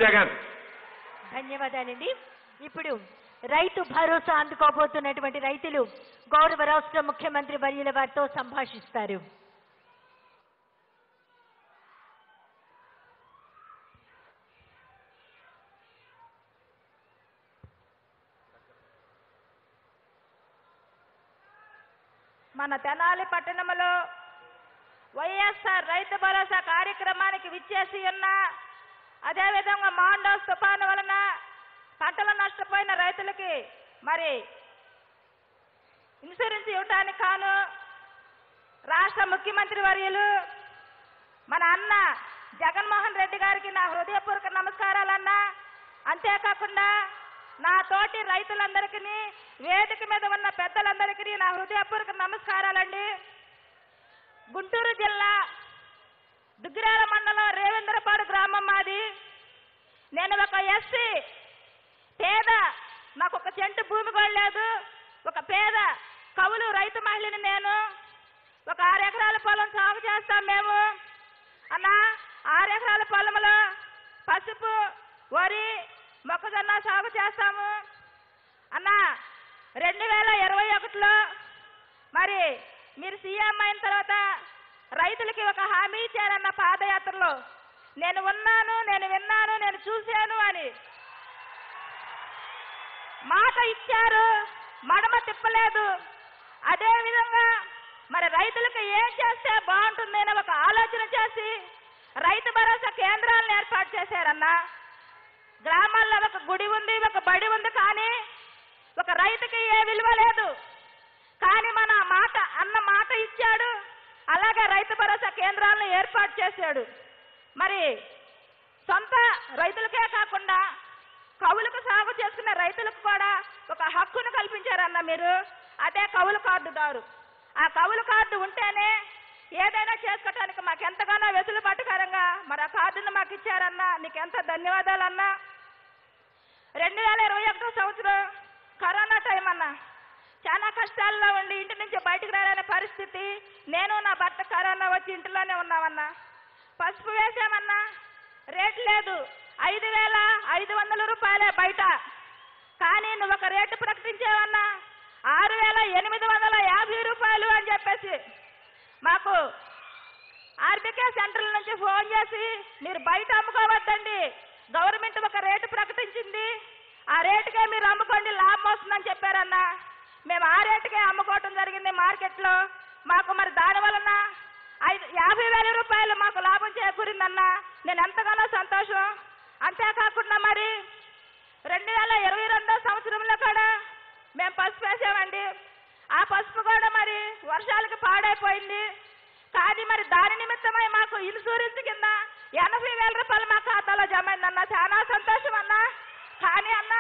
జగన్ ధన్యవాదాలండి ఇప్పుడు రైతు భరోసా అందుకోబోతున్నటువంటి రైతులు గౌరవ రాష్ట్ర ముఖ్యమంత్రి వర్యుల వారితో సంభాషిస్తారు మన తెనాలి పట్టణంలో వైఎస్ఆర్ రైతు భరోసా కార్యక్రమానికి విచ్చేసి ఉన్న అదేవిధంగా మాండోస్ తుఫాను వలన పంటలు నష్టపోయిన రైతులకి మరి ఇన్సూరెన్స్ ఇవ్వడానికి కాను రాష్ట్ర ముఖ్యమంత్రి వర్యులు మన అన్న జగన్మోహన్ రెడ్డి గారికి నా హృదయపూర్వక నమస్కారాలన్నా అంతేకాకుండా నా తోటి రైతులందరికీ వేదిక మీద ఉన్న పెద్దలందరికీ నా హృదయపూర్వక నమస్కారాలండి గుంటూరు జిల్లా దుగ్గిరాల మండలం రేవేంద్రపాడు గ్రామం మాది నేను ఒక ఎస్సీ పేద నాకు ఒక చెంటు భూమి కూడా లేదు ఒక పేద కవులు రైతు మహిళని నేను ఒక ఆరు ఎకరాల పొలం సాగు చేస్తాం మేము అన్న ఆరు ఎకరాల పొలంలో పసుపు వరి మొక్కజొన్న సాగు చేస్తాము అన్న రెండు వేల ఇరవై ఒకటిలో మరి మీరు సీఎం అయిన తర్వాత రైతులకి ఒక హామీ ఇచ్చారన్న పాదయాత్రలో నేను ఉన్నాను నేను విన్నాను నేను చూశాను అని మాట ఇచ్చారు మడమ తిప్పలేదు అదే విధంగా మరి రైతులకు ఏం చేస్తే బాగుంటుందని ఒక ఆలోచన చేసి రైతు భరోసా కేంద్రాలను ఏర్పాటు చేశారన్నా గ్రామాల్లో ఒక గుడి ఉంది ఒక బడి ఉంది కానీ ఒక రైతుకి ఏ విలువ లేదు కానీ మన మాట అన్న మాట ఇచ్చాడు అలాగే రైతు భరోసా కేంద్రాలను ఏర్పాటు చేశాడు మరి సొంత రైతులకే కాకుండా కవులకు సాగు చేసుకునే రైతులకు కూడా ఒక హక్కును కల్పించారన్న మీరు అదే కవులు కార్డుదారు ఆ కవులు కార్డు ఉంటేనే ఏదైనా చేసుకోవటానికి మాకు ఎంతగానో వెసులుబాటుకరంగా మరి ఆ కార్డును మాకు ఇచ్చారన్నా నీకు ఎంత ధన్యవాదాలన్నా రెండు వేల ఇరవై ఒకటో సంవత్సరం కరోనా టైం అన్నా చాలా కష్టాల్లో ఉండి ఇంటి నుంచి బయటకు రాలనే పరిస్థితి నేను నా భర్త కరోనా వచ్చి ఇంటిలోనే ఉన్నామన్నా పసుపు వేసామన్నా రేట్ లేదు ఐదు వేల ఐదు వందల రూపాయలే బయట కానీ నువ్వు ఒక రేటు ప్రకటించావన్నా ఆరు వేల ఎనిమిది వందల యాభై రూపాయలు అని చెప్పేసి మాకు ఆర్బికే సెంటర్ల నుంచి ఫోన్ చేసి మీరు బయట అమ్ముకోవద్దండి గవర్నమెంట్ ఒక రేటు ప్రకటించింది ఆ రేటుకే మీరు అమ్ముకోండి లాభం వస్తుందని చెప్పారన్నా మేము ఆ రేటుకే అమ్ముకోవటం జరిగింది మార్కెట్లో మాకు మరి దాని వలన ఐదు యాభై వేల రూపాయలు మాకు లాభం చేకూరిందన్నా నేను ఎంతగానో సంతోషం అంతేకాకుండా మరి రెండు వేల ఇరవై రెండో సంవత్సరంలో కూడా మేము పసుపు వేసామండి ఆ పసుపు కూడా మరి వర్షాలకి పాడైపోయింది కానీ మరి దాని నిమిత్తమై మాకు ఇన్సూరెన్స్ కింద ఎనభై వేల రూపాయలు మా ఖాతాలో జమ అయిందన్న చాలా సంతోషం అన్న కానీ అన్న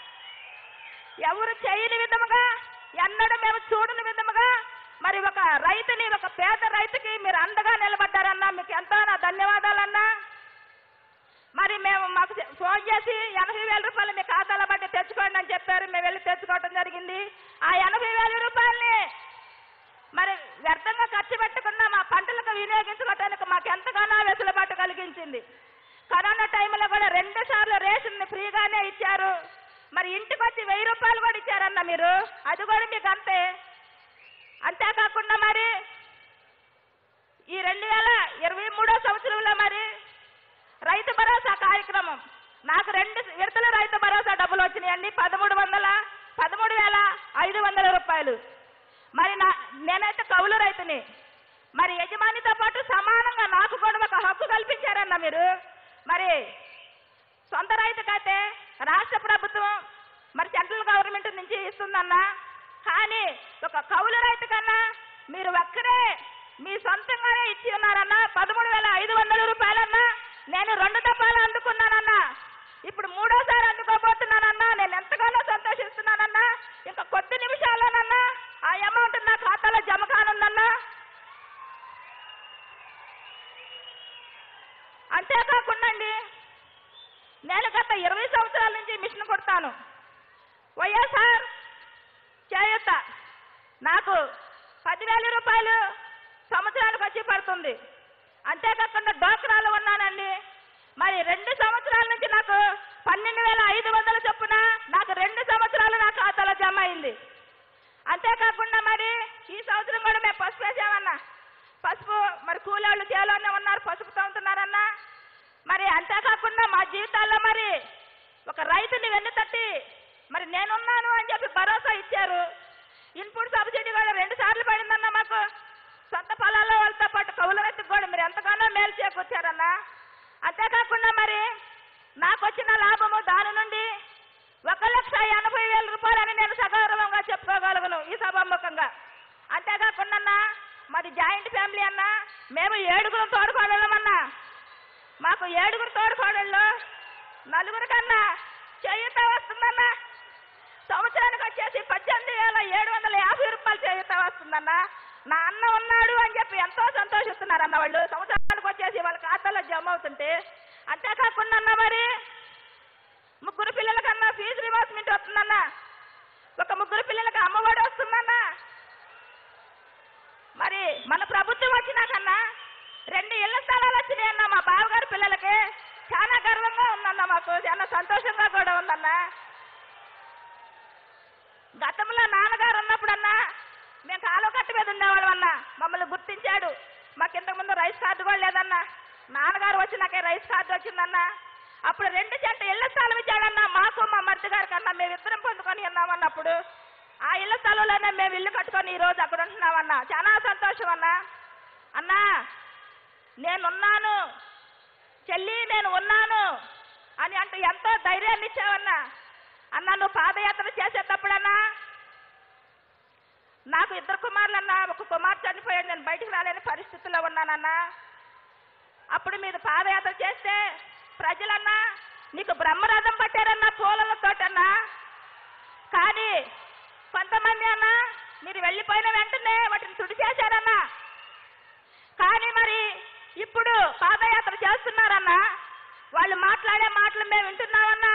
ఎవరు చేయని విధముగా ఎన్నడూ మేము చూడని విధముగా మరి ఒక రైతుని ఒక పేద రైతుకి మీరు అండగా నిలబడ్డారన్నా మీకు ఎంతో నా ధన్యవాదాలన్నా మరి మేము మాకు చె- ఫోన్ చేసి ఎనభై వేల రూపాయలు మీ ఖాతాలో బట్టి తెచ్చుకోండి అని చెప్పారు మేము వెళ్ళి తెచ్చుకోవడం జరిగింది ఆ ఎనభై వేల రూపాయల్ని మరి వ్యర్థంగా ఖర్చు పెట్టకుండా మా పంటలకు వినియోగించుకోవడానికి మాకు ఎంతగానో వెసులుబాటు కలిగించింది కరోనా టైంలో కూడా రెండు సార్లు రేషన్ ఫ్రీగానే ఇచ్చారు మరి ఇంటికి వచ్చి వెయ్యి రూపాయలు కూడా ఇచ్చారన్న మీరు అది కూడా మీకు అంతే అంతేకాకుండా మరి ఈ రెండు వేల ఇరవై మూడో సంవత్సరంలో మరి రైతు భరోసా కార్యక్రమం నాకు రెండు విడతల రైతు భరోసా డబ్బులు వచ్చినాయండి పదమూడు వందల పదమూడు వేల ఐదు వందల రూపాయలు మరి నా నేనైతే కౌలు రైతుని మరి యజమానితో పాటు సమానంగా నాకు కూడా ఒక హక్కు కల్పించారన్న మీరు మరి సొంత రైతుకైతే రాష్ట్ర ప్రభుత్వం మరి సెంట్రల్ గవర్నమెంట్ నుంచి ఇస్తుందన్నా కానీ ఒక కౌలు రైతు కన్నా మీరు ఒక్కరే మీ సొంతంగానే ఇచ్చి ఉన్నారన్నా పదమూడు వేల ఐదు వందల రూపాయలన్నా నేను రెండు డబ్బాలు అందుకున్నానన్నా ఇప్పుడు మూడోసారి అందుకోబోతున్నానన్నా నేను ఎంతగానో సంతోషిస్తున్నానన్నా ఇంకా కొద్ది నిమిషాల్లోనన్నా ఆ అమౌంట్ నా ఖాతాలో జమ కానుందన్నా అంతేకాకుండా అండి నేను గత ఇరవై సంవత్సరాల నుంచి మిషన్ కొడతాను వైఎస్ఆర్ చేయూత నాకు పదివేల రూపాయలు సంవత్సరానికి వచ్చి పడుతుంది అంతేకాకుండా డోక్రాలు ఉన్నానండి మరి రెండు సంవత్సరాల నుంచి నాకు పన్నెండు వేల ఐదు వందల చొప్పున నాకు రెండు సంవత్సరాలు నా ఖాతాలో జమ అయింది అంతేకాకుండా మరి ఈ సంవత్సరం కూడా మేము పసుపు వేసామన్నా పసుపు మరి కూలోళ్ళు చేలోనే ఉన్నారు పసుపు తవ్వుతున్నారన్నా మరి అంతేకాకుండా మా జీవితాల్లో మరి ఒక రైతుని వెన్నుతట్టి మరి నేనున్నాను అని చెప్పి భరోసా ఇచ్చారు ఇన్పుట్ సబ్సిడీ కూడా రెండు సార్లు పడిందన్న మాకు సొంత పొలాల్లో వాళ్ళతో పాటు కౌలు రైతుకు కూడా మీరు ఎంతగానో మేలు చేకూర్చారన్నా అంతేకాకుండా మరి నాకు వచ్చిన లాభము దాని నుండి ఒక లక్ష ఎనభై వేల రూపాయలని నేను సగౌరవంగా చెప్పుకోగలను ఈ సభాముఖంగా అంతేకాకుండా మాది జాయింట్ ఫ్యామిలీ అన్న మేము ఏడుగురు తోడుకోడలమన్నా మాకు ఏడుగురు తోడుకోడళ్ళు నలుగురు కన్నా చేయుత వస్తుందన్నా సంవత్సరానికి వచ్చేసి పద్దెనిమిది వేల ఏడు వందల యాభై రూపాయలు చేయుత వస్తుందన్నా నా అన్న ఉన్నాడు అని చెప్పి ఎంతో సంతోషిస్తున్నారు అన్న వాళ్ళు సంవత్సరానికి వచ్చేసి వాళ్ళ ఖాతాలో జమ అవుతుంటే అంతేకాకుండా అన్న మరి ముగ్గురు పిల్లలకన్నా ఫీజు రివర్స్మెంట్ వస్తుందన్నా ఒక ముగ్గురు పిల్లలకి అమ్మఒడి వస్తుందన్నా మరి మన ప్రభుత్వం వచ్చినాకన్నా రెండు ఇళ్ల స్థలాలు వచ్చినాయన్న మా బావగారి పిల్లలకి చాలా గర్వంగా ఉందన్న మాకు చాలా సంతోషంగా కూడా ఉందన్న గతంలో నాన్నగారు ఉన్నప్పుడన్నా మేము కాలువ కట్ట మీద ఉండేవాళ్ళం అన్న మమ్మల్ని గుర్తించాడు మాకు ఇంతకు ముందు రైస్ కార్డు కూడా లేదన్నా నాన్నగారు వచ్చినాకే రైస్ కార్డు వచ్చిందన్న అప్పుడు రెండు చెంట ఇళ్ల స్థలం ఇచ్చాడన్న మాకు మా మరిది గారి కన్నా మేము ఇద్దరం పొందుకొని ఉన్నామన్నప్పుడు ఆ ఇళ్ల స్థలంలోనే మేము ఇల్లు కట్టుకొని ఈ రోజు అక్కడ ఉంటున్నామన్న చాలా సంతోషం అన్న అన్నా నేనున్నాను చెల్లి నేను ఉన్నాను అని అంటూ ఎంతో ధైర్యాన్ని ఇచ్చావన్నా అన్నా నువ్వు పాదయాత్ర చేసేటప్పుడన్నా నాకు ఇద్దరు కుమారులన్నా ఒక కుమార్ చనిపోయాడు నేను బయటికి రాలేని పరిస్థితుల్లో ఉన్నానన్నా అప్పుడు మీరు పాదయాత్ర చేస్తే ప్రజలన్నా నీకు బ్రహ్మరథం పట్టారన్నా పూలతోటన్నా కానీ కొంతమంది అన్నా మీరు వెళ్ళిపోయిన వెంటనే వాటిని తుడిచేశారన్నా కానీ మరి ఇప్పుడు పాదయాత్ర చేస్తున్నారన్నా వాళ్ళు మాట్లాడే మాటలు మేము వింటున్నామన్నా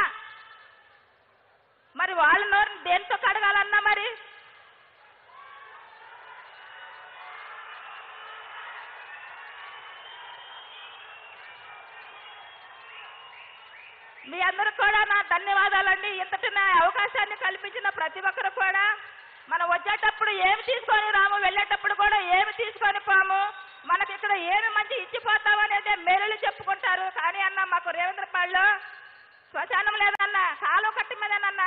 మరి వాళ్ళ నోరు దేంతో కడగాలన్నా మరి మీ అందరికి కూడా నా ధన్యవాదాలండి ఇంతటి నా అవకాశాన్ని కల్పించిన ప్రతి ఒక్కరు కూడా మనం వచ్చేటప్పుడు ఏమి తీసుకొని రాము వెళ్ళేటప్పుడు కూడా ఏమి తీసుకొని పోము మనకి ఇక్కడ ఏమి మంచి ఇచ్చిపోతాం అనేది మేలులు చెప్పుకుంటారు కానీ అన్న మాకు రేవేంద్రపాడులో శ్మశానం లేదన్న కాలువ కట్టి మీదనన్నా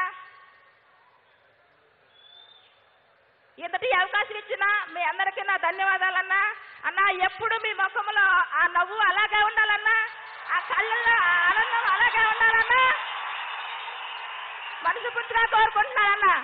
ఇంతటి అవకాశం ఇచ్చిన మీ అందరికీ నా ధన్యవాదాలన్నా అన్న ఎప్పుడు మీ ముఖంలో ఆ నవ్వు అలాగే ఉండాలన్నా ఆ కళ్ళల్లో ఆ ఆనందం అలాగే ఉండాలన్నా మనసు పుట్టిగా కోరుకుంటున్నానన్నా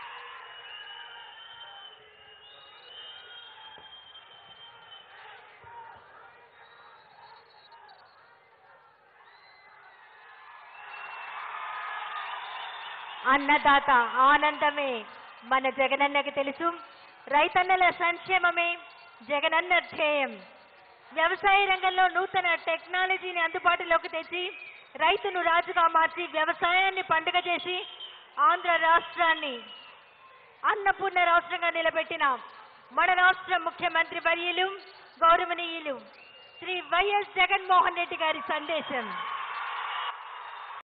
అన్నదాత ఆనందమే మన జగనన్నకి తెలుసు రైతన్నల సంక్షేమమే జగనన్న ధ్యేయం వ్యవసాయ రంగంలో నూతన టెక్నాలజీని అందుబాటులోకి తెచ్చి రైతును రాజుగా మార్చి వ్యవసాయాన్ని పండుగ చేసి ఆంధ్ర రాష్ట్రాన్ని అన్నపూర్ణ రాష్ట్రంగా నిలబెట్టిన మన రాష్ట్ర ముఖ్యమంత్రి వర్యులు గౌరవనీయులు శ్రీ వైఎస్ జగన్మోహన్ రెడ్డి గారి సందేశం